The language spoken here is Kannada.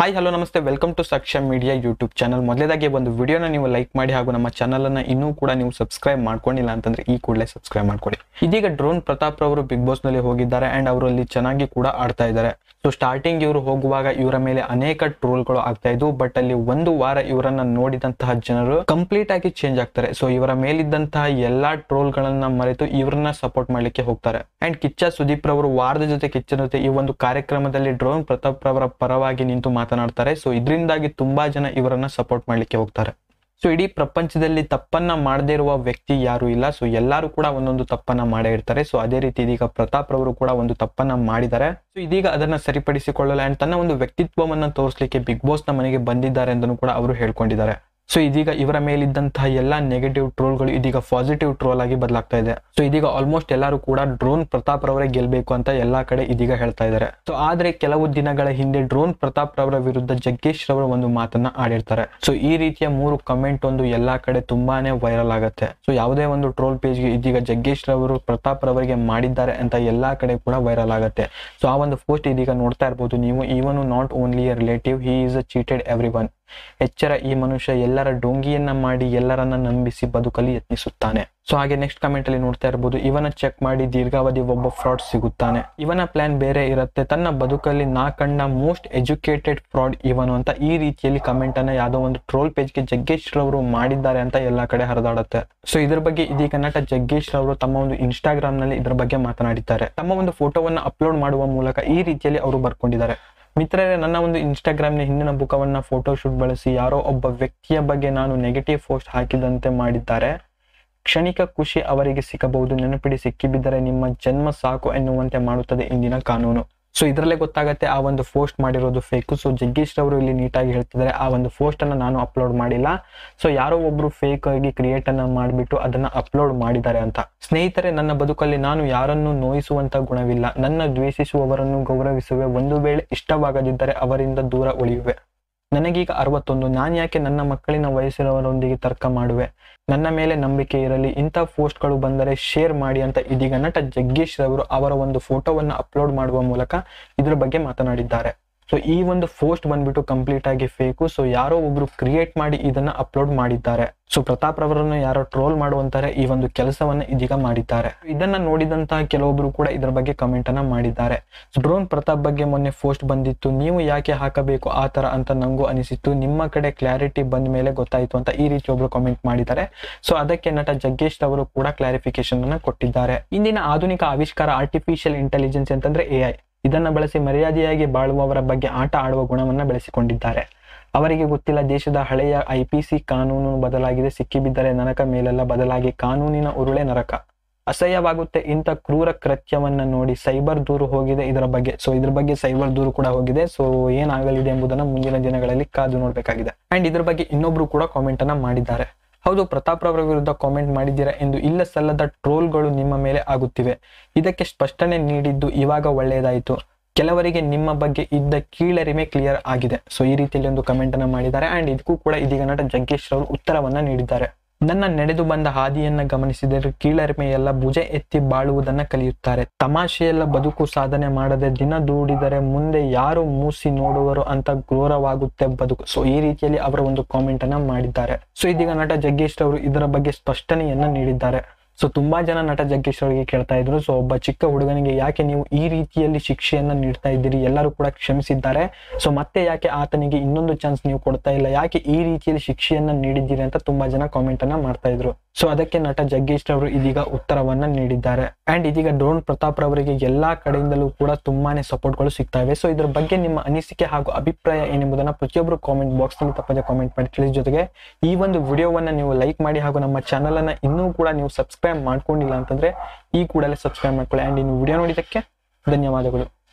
ಹಾಯ್ ಹಲೋ ನಮಸ್ತೆ welcome to Saksham media YouTube channel ಮೊದಲೇದಾಗಿ ಒಂದು ವಿಡಿಯೋನ ನೀವು ಲೈಕ್ ಮಾಡಿ ಹಾಗೂ ನಮ್ಮ ಚಾನಲ್ ಅನ್ನ ಇನ್ನೂ ಕೂಡ ನೀವು ಸಬ್ಸ್ಕ್ರೈಬ್ ಮಾಡ್ಕೊಂಡಿಲ್ಲ ಅಂತಂದ್ರೆ ಈ ಕೂಡಲೇ ಸಬ್ಸ್ಕ್ರೈಬ್ ಮಾಡ್ಕೊಳ್ಳಿ ಇದೀಗ ಡ್ರೋನ್ ಪ್ರತಾಪ್ ರವರು ಬಿಗ್ ಬಾಸ್ ನಲ್ಲಿ ಹೋಗಿದ್ದಾರೆ ಅಂಡ್ ಅವರು ಅಲ್ಲಿ ಚೆನ್ನಾಗಿ ಕೂಡ ಆಡ್ತಾ ಇದ್ದಾರೆ ಸೊ ಸ್ಟಾರ್ಟಿಂಗ್ ಇವರು ಹೋಗುವಾಗ ಇವರ ಮೇಲೆ ಅನೇಕ ಟ್ರೋಲ್ಗಳು ಆಗ್ತಾ ಇದ್ವು ಬಟ್ ಅಲ್ಲಿ ಒಂದು ವಾರ ಇವರನ್ನ ನೋಡಿದಂತಹ ಜನರು ಕಂಪ್ಲೀಟ್ ಆಗಿ ಚೇಂಜ್ ಆಗ್ತಾರೆ ಸೊ ಇವರ ಮೇಲಿದ್ದಂತಹ ಎಲ್ಲಾ ಟ್ರೋಲ್ ಗಳನ್ನ ಮರೆತು ಇವ್ರನ್ನ ಸಪೋರ್ಟ್ ಮಾಡ್ಲಿಕ್ಕೆ ಹೋಗ್ತಾರೆ ಅಂಡ್ ಕಿಚ್ಚ ಸುದೀಪ್ ರವರು ವಾರದ ಜೊತೆ ಕಿಚ್ಚನ ಜೊತೆ ಈ ಒಂದು ಕಾರ್ಯಕ್ರಮದಲ್ಲಿ ಡ್ರೋನ್ ಪ್ರತಾಪ್ ರವರ ಪರವಾಗಿ ನಿಂತು ಮಾತನಾಡ್ತಾರೆ ಸೊ ಇದರಿಂದಾಗಿ ತುಂಬಾ ಜನ ಇವರನ್ನ ಸಪೋರ್ಟ್ ಮಾಡ್ಲಿಕ್ಕೆ ಹೋಗ್ತಾರೆ ಸೊ ಇಡೀ ಪ್ರಪಂಚದಲ್ಲಿ ತಪ್ಪನ್ನ ಮಾಡದೇ ಇರುವ ವ್ಯಕ್ತಿ ಯಾರು ಇಲ್ಲ ಸೊ ಎಲ್ಲರೂ ಕೂಡ ಒಂದೊಂದು ತಪ್ಪನ್ನ ಮಾಡೇ ಇರ್ತಾರೆ ಸೊ ಅದೇ ರೀತಿ ಇದೀಗ ಪ್ರತಾಪ್ ರವರು ಕೂಡ ಒಂದು ತಪ್ಪನ್ನ ಮಾಡಿದ್ದಾರೆ ಸೊ ಇದೀಗ ಅದನ್ನ ಸರಿಪಡಿಸಿಕೊಳ್ಳಲು ಅಂಡ್ ತನ್ನ ಒಂದು ವ್ಯಕ್ತಿತ್ವವನ್ನ ತೋರಿಸಲಿಕ್ಕೆ ಬಿಗ್ ಬಾಸ್ ನ ಮನೆಗೆ ಬಂದಿದ್ದಾರೆ ಅಂತಲೂ ಕೂಡ ಅವರು ಹೇಳ್ಕೊಂಡಿದ್ದಾರೆ ಸೊ ಇದೀಗ ಇವರ ಮೇಲಿದ್ದಂತಹ ಎಲ್ಲಾ ನೆಗೆಟಿವ್ ಟ್ರೋಲ್ಗಳು ಇದೀಗ ಪಾಸಿಟಿವ್ ಟ್ರೋಲ್ ಆಗಿ ಬದಲಾಗ್ತಾ ಇದೆ ಸೊ ಇದೀಗ ಆಲ್ಮೋಸ್ಟ್ ಎಲ್ಲರೂ ಕೂಡ ಡ್ರೋನ್ ಪ್ರತಾಪ್ ರವರೇ ಗೆಲ್ಬೇಕು ಅಂತ ಎಲ್ಲಾ ಕಡೆ ಇದೀಗ ಹೇಳ್ತಾ ಇದ್ದಾರೆ ಸೊ ಆದ್ರೆ ಕೆಲವು ದಿನಗಳ ಹಿಂದೆ ಡ್ರೋನ್ ಪ್ರತಾಪ್ ರವರ ವಿರುದ್ಧ ಜಗ್ಗೇಶ್ ರವರು ಒಂದು ಮಾತನ್ನ ಆಡಿರ್ತಾರೆ ಸೊ ಈ ರೀತಿಯ ಮೂರು ಕಮೆಂಟ್ ಒಂದು ಎಲ್ಲಾ ಕಡೆ ತುಂಬಾನೇ ವೈರಲ್ ಆಗುತ್ತೆ ಸೊ ಯಾವುದೇ ಒಂದು ಟ್ರೋಲ್ ಪೇಜ್ಗೆ ಇದೀಗ ಜಗ್ಗೇಶ್ ರವರು ಪ್ರತಾಪ್ ರವರಿಗೆ ಮಾಡಿದ್ದಾರೆ ಅಂತ ಎಲ್ಲಾ ಕಡೆ ಕೂಡ ವೈರಲ್ ಆಗುತ್ತೆ ಸೊ ಆ ಒಂದು ಪೋಸ್ಟ್ ಇದೀಗ ನೋಡ್ತಾ ಇರ್ಬೋದು ನೀವು ಇವನು not only a relative he is a cheated everyone ಎಚ್ಚರ ಈ ಮನುಷ್ಯ ಎಲ್ಲರ ಡೋಂಗಿಯನ್ನ ಮಾಡಿ ಎಲ್ಲರನ್ನ ನಂಬಿಸಿ ಬದುಕಲು ಯತ್ನಿಸುತ್ತಾನೆ ಸೊ ಹಾಗೆ ನೆಕ್ಸ್ಟ್ ಕಮೆಂಟ್ ಅಲ್ಲಿ ನೋಡ್ತಾ ಇರಬಹುದು ಇವನ ಚೆಕ್ ಮಾಡಿ ದೀರ್ಘಾವಧಿ ಒಬ್ಬ ಫ್ರಾಡ್ ಸಿಗುತ್ತಾನೆ ಇವನ ಪ್ಲಾನ್ ಬೇರೆ ಇರುತ್ತೆ ತನ್ನ ಬದುಕಲ್ಲಿ ನಾ ಕಂಡ ಮೋಸ್ಟ್ ಎಜುಕೇಟೆಡ್ ಫ್ರಾಡ್ ಇವನು ಅಂತ ಈ ರೀತಿಯಲ್ಲಿ ಕಮೆಂಟ್ ಅನ್ನ ಯಾವ್ದೋ ಒಂದು ಟ್ರೋಲ್ ಪೇಜ್ಗೆ ಜಗ್ಗೇಶ್ ರವರು ಮಾಡಿದ್ದಾರೆ ಅಂತ ಎಲ್ಲಾ ಕಡೆ ಹರಿದಾಡುತ್ತೆ ಸೊ ಇದ್ರ ಬಗ್ಗೆ ಇದೀಗ ನಟ ಜಗ್ಗೇಶ್ ರವರು ತಮ್ಮ ಒಂದು ಇನ್ಸ್ಟಾಗ್ರಾಮ್ ನಲ್ಲಿ ಇದ್ರ ಬಗ್ಗೆ ಮಾತನಾಡಿದ್ದಾರೆ ತಮ್ಮ ಒಂದು ಫೋಟೋವನ್ನ ಅಪ್ಲೋಡ್ ಮಾಡುವ ಮೂಲಕ ಈ ರೀತಿಯಲ್ಲಿ ಅವರು ಬರ್ಕೊಂಡಿದ್ದಾರೆ ಮಿತ್ರರೇ ನನ್ನ ಒಂದು ಇನ್ಸ್ಟಾಗ್ರಾಮ್ನ ಹಿಂದಿನ ಬುಕವನ್ನ ಫೋಟೋ ಶೂಟ್ ಬಳಸಿ ಯಾರೋ ಒಬ್ಬ ವ್ಯಕ್ತಿಯ ಬಗ್ಗೆ ನಾನು ನೆಗೆಟಿವ್ ಪೋಸ್ಟ್ ಹಾಕಿದಂತೆ ಮಾಡಿದ್ದಾರೆ ಕ್ಷಣಿಕ ಖುಷಿ ಅವರಿಗೆ ಸಿಗಬಹುದು ನೆನಪಿಡಿ ಸಿಕ್ಕಿಬಿದ್ದರೆ ನಿಮ್ಮ ಜನ್ಮ ಸಾಕು ಎನ್ನುವಂತೆ ಮಾಡುತ್ತದೆ ಇಂದಿನ ಕಾನೂನು ಸೊ ಇದರಲ್ಲೇ ಗೊತ್ತಾಗತ್ತೆ ಆ ಒಂದು ಪೋಸ್ಟ್ ಮಾಡಿರೋದು ಫೇಕ್ ಸೊ ಜಗ್ಗೇಶ್ ರವರು ಇಲ್ಲಿ ನೀಟಾಗಿ ಹೇಳ್ತಿದ್ದಾರೆ ಆ ಒಂದು ಪೋಸ್ಟ್ ಅನ್ನ ನಾನು ಅಪ್ಲೋಡ್ ಮಾಡಿಲ್ಲ ಸೊ ಯಾರೋ ಒಬ್ರು ಫೇಕ್ ಆಗಿ ಕ್ರಿಯೇಟ್ ಅನ್ನ ಮಾಡಿಬಿಟ್ಟು ಅದನ್ನ ಅಪ್ಲೋಡ್ ಮಾಡಿದ್ದಾರೆ ಅಂತ ಸ್ನೇಹಿತರೆ ನನ್ನ ಬದುಕಲ್ಲಿ ನಾನು ಯಾರನ್ನು ನೋಯಿಸುವಂತ ಗುಣವಿಲ್ಲ ನನ್ನ ದ್ವೇಷಿಸುವವರನ್ನು ಗೌರವಿಸುವೆ ಒಂದು ವೇಳೆ ಇಷ್ಟವಾಗದಿದ್ದರೆ ಅವರಿಂದ ದೂರ ಉಳಿಯುವೆ ನನಗೀಗ ಅರವತ್ತೊಂದು ನಾನು ಯಾಕೆ ನನ್ನ ಮಕ್ಕಳಿನ ವಯಸ್ಸಿನವರೊಂದಿಗೆ ತರ್ಕ ಮಾಡುವೆ ನನ್ನ ಮೇಲೆ ನಂಬಿಕೆ ಇರಲಿ ಇಂಥ ಪೋಸ್ಟ್ಗಳು ಬಂದರೆ ಶೇರ್ ಮಾಡಿ ಅಂತ ಇದೀಗ ನಟ ಜಗ್ಗೇಶ್ ರವರು ಅವರ ಒಂದು ಫೋಟೋವನ್ನು ಅಪ್ಲೋಡ್ ಮಾಡುವ ಮೂಲಕ ಇದ್ರ ಬಗ್ಗೆ ಮಾತನಾಡಿದ್ದಾರೆ ಸೊ ಈ ಒಂದು ಪೋಸ್ಟ್ ಬಂದ್ಬಿಟ್ಟು ಕಂಪ್ಲೀಟ್ ಆಗಿ ಫೇಕು ಸೊ ಯಾರೋ ಒಬ್ರು ಕ್ರಿಯೇಟ್ ಮಾಡಿ ಇದನ್ನ ಅಪ್ಲೋಡ್ ಮಾಡಿದ್ದಾರೆ ಸೊ ಪ್ರತಾಪ್ ರವರನ್ನು ಯಾರೋ ಟ್ರೋಲ್ ಮಾಡುವಂತಾರೆ ಈ ಒಂದು ಕೆಲಸವನ್ನ ಇದೀಗ ಮಾಡಿದ್ದಾರೆ ಇದನ್ನ ನೋಡಿದಂತಹ ಕೆಲವೊಬ್ರು ಕೂಡ ಇದ್ರ ಬಗ್ಗೆ ಕಮೆಂಟ್ ಅನ್ನ ಮಾಡಿದ್ದಾರೆ ಡ್ರೋನ್ ಪ್ರತಾಪ್ ಬಗ್ಗೆ ಮೊನ್ನೆ ಪೋಸ್ಟ್ ಬಂದಿತ್ತು ನೀವು ಯಾಕೆ ಹಾಕಬೇಕು ಆ ತರ ಅಂತ ನಂಗೂ ಅನಿಸಿತ್ತು ನಿಮ್ಮ ಕಡೆ ಕ್ಲಾರಿಟಿ ಬಂದ ಮೇಲೆ ಗೊತ್ತಾಯ್ತು ಅಂತ ಈ ರೀತಿ ಒಬ್ರು ಕಾಮೆಂಟ್ ಮಾಡಿದ್ದಾರೆ ಸೊ ಅದಕ್ಕೆ ನಟ ಜಗ್ಗೇಶ್ ಅವರು ಕೂಡ ಕ್ಲಾರಿಫಿಕೇಶನ್ ಅನ್ನ ಕೊಟ್ಟಿದ್ದಾರೆ ಇಂದಿನ ಆಧುನಿಕ ಆವಿಷ್ಕಾರ ಆರ್ಟಿಫಿಷಿಯಲ್ ಇಂಟೆಲಿಜೆನ್ಸ್ ಅಂತಂದ್ರೆ ಎಐ ಇದನ್ನ ಬಳಸಿ ಮರ್ಯಾದೆಯಾಗಿ ಬಾಳುವವರ ಬಗ್ಗೆ ಆಟ ಆಡುವ ಗುಣವನ್ನ ಬೆಳೆಸಿಕೊಂಡಿದ್ದಾರೆ ಅವರಿಗೆ ಗೊತ್ತಿಲ್ಲ ದೇಶದ ಹಳೆಯ ಐ ಪಿ ಸಿ ಕಾನೂನು ಬದಲಾಗಿದೆ ಸಿಕ್ಕಿಬಿದ್ದರೆ ನರಕ ಮೇಲೆಲ್ಲ ಬದಲಾಗಿ ಕಾನೂನಿನ ಉರುಳೆ ನರಕ ಅಸಹ್ಯವಾಗುತ್ತೆ ಇಂಥ ಕ್ರೂರ ಕೃತ್ಯವನ್ನ ನೋಡಿ ಸೈಬರ್ ದೂರು ಹೋಗಿದೆ ಇದರ ಬಗ್ಗೆ ಸೊ ಇದ್ರ ಬಗ್ಗೆ ಸೈಬರ್ ದೂರು ಕೂಡ ಹೋಗಿದೆ ಸೊ ಏನಾಗಲಿದೆ ಎಂಬುದನ್ನ ಮುಂದಿನ ದಿನಗಳಲ್ಲಿ ಕಾದು ನೋಡಬೇಕಾಗಿದೆ ಅಂಡ್ ಇದ್ರ ಬಗ್ಗೆ ಇನ್ನೊಬ್ರು ಕೂಡ ಕಾಮೆಂಟ್ ಅನ್ನ ಮಾಡಿದ್ದಾರೆ ಹೌದು ಪ್ರತಾಪ್ ರವರ ವಿರುದ್ಧ ಕಾಮೆಂಟ್ ಮಾಡಿದ್ದೀರಾ ಎಂದು ಇಲ್ಲ ಸಲ್ಲದ ಟ್ರೋಲ್ಗಳು ನಿಮ್ಮ ಮೇಲೆ ಆಗುತ್ತಿವೆ ಇದಕ್ಕೆ ಸ್ಪಷ್ಟನೆ ನೀಡಿದ್ದು ಇವಾಗ ಒಳ್ಳೆಯದಾಯಿತು ಕೆಲವರಿಗೆ ನಿಮ್ಮ ಬಗ್ಗೆ ಇದ್ದ ಕೀಳರಿಮೆ ಕ್ಲಿಯರ್ ಆಗಿದೆ ಸೊ ಈ ರೀತಿಯಲ್ಲಿ ಒಂದು ಕಮೆಂಟ್ ಅನ್ನ ಮಾಡಿದ್ದಾರೆ ಅಂಡ್ ಇದಕ್ಕೂ ಕೂಡ ಇದೀಗ ನಟ ಜಗ್ಗೇಶ್ ರವರು ಉತ್ತರವನ್ನ ನೀಡಿದ್ದಾರೆ ನನ್ನ ನಡೆದು ಬಂದ ಹಾದಿಯನ್ನ ಗಮನಿಸಿದರೆ ಕೀಳರಿಮೆ ಎಲ್ಲ ಭುಜ ಎತ್ತಿ ಬಾಳುವುದನ್ನ ಕಲಿಯುತ್ತಾರೆ ತಮಾಷೆಯೆಲ್ಲ ಬದುಕು ಸಾಧನೆ ಮಾಡದೆ ದಿನ ದೂಡಿದರೆ ಮುಂದೆ ಯಾರು ಮೂಸಿ ನೋಡುವರು ಅಂತ ಘೋರವಾಗುತ್ತೆ ಬದುಕು ಸೊ ಈ ರೀತಿಯಲ್ಲಿ ಅವರ ಒಂದು ಕಾಮೆಂಟ್ ಅನ್ನ ಮಾಡಿದ್ದಾರೆ ಸೊ ಇದೀಗ ನಟ ಜಗ್ಗೇಶ್ ಅವರು ಇದರ ಬಗ್ಗೆ ಸ್ಪಷ್ಟನೆಯನ್ನ ನೀಡಿದ್ದಾರೆ ಸೊ ತುಂಬಾ ಜನ ನಟ ಜಗ್ಗೇಶ್ ಅವರಿಗೆ ಕೇಳ್ತಾ ಇದ್ರು ಸೊ ಒಬ್ಬ ಚಿಕ್ಕ ಹುಡುಗನಿಗೆ ಯಾಕೆ ನೀವು ಈ ರೀತಿಯಲ್ಲಿ ಶಿಕ್ಷೆಯನ್ನ ನೀಡ್ತಾ ಇದ್ದೀರಿ ಎಲ್ಲರೂ ಕೂಡ ಕ್ಷಮಿಸಿದ್ದಾರೆ ಸೊ ಮತ್ತೆ ಯಾಕೆ ಆತನಿಗೆ ಇನ್ನೊಂದು ಚಾನ್ಸ್ ನೀವು ಕೊಡ್ತಾ ಇಲ್ಲ ಯಾಕೆ ಈ ರೀತಿಯಲ್ಲಿ ಶಿಕ್ಷೆಯನ್ನ ನೀಡಿದ್ದೀರಿ ಅಂತ ತುಂಬಾ ಜನ ಕಾಮೆಂಟ್ ಅನ್ನ ಮಾಡ್ತಾ ಇದ್ರು ಸೊ ಅದಕ್ಕೆ ನಟ ಜಗ್ಗೇಶ್ ಅವರು ಇದೀಗ ಉತ್ತರವನ್ನ ನೀಡಿದ್ದಾರೆ ಅಂಡ್ ಇದೀಗ ಡ್ರೋನ್ ಪ್ರತಾಪ್ ರವರಿಗೆ ಎಲ್ಲಾ ಕಡೆಯಿಂದಲೂ ಕೂಡ ತುಂಬಾನೇ ಸಪೋರ್ಟ್ಗಳು ಸಿಗ್ತಾ ಇವೆ ಸೊ ಇದ್ರ ಬಗ್ಗೆ ನಿಮ್ಮ ಅನಿಸಿಕೆ ಹಾಗೂ ಅಭಿಪ್ರಾಯ ಏನೆಂಬುದನ್ನ ಪ್ರತಿಯೊಬ್ಬರು ಕಾಮೆಂಟ್ ಬಾಕ್ಸ್ ನಲ್ಲಿ ತಪ್ಪದೆ ಕಾಮೆಂಟ್ ಮಾಡಿ ತಿಳಿಸಿ ಜೊತೆಗೆ ಈ ಒಂದು ವಿಡಿಯೋವನ್ನ ನೀವು ಲೈಕ್ ಮಾಡಿ ಹಾಗೂ ನಮ್ಮ ಚಾನಲ್ ಅನ್ನ ಇನ್ನೂ ಕೂಡ ನೀವು ಸಬ್ಸ್ಕ್ರೈಬ್ ಮಾಡ್ಕೊಂಡಿಲ್ಲ ಅಂತಂದ್ರೆ ಈ ಕೂಡಲೇ ಸಬ್ಸ್ಕ್ರೈಬ್ ಮಾಡ್ಕೊಳ್ಳಿ ಅಂಡ್ ಇನ್ನು ವಿಡಿಯೋ ನೋಡಿದ್ದಕ್ಕೆ ಧನ್ಯವಾದಗಳು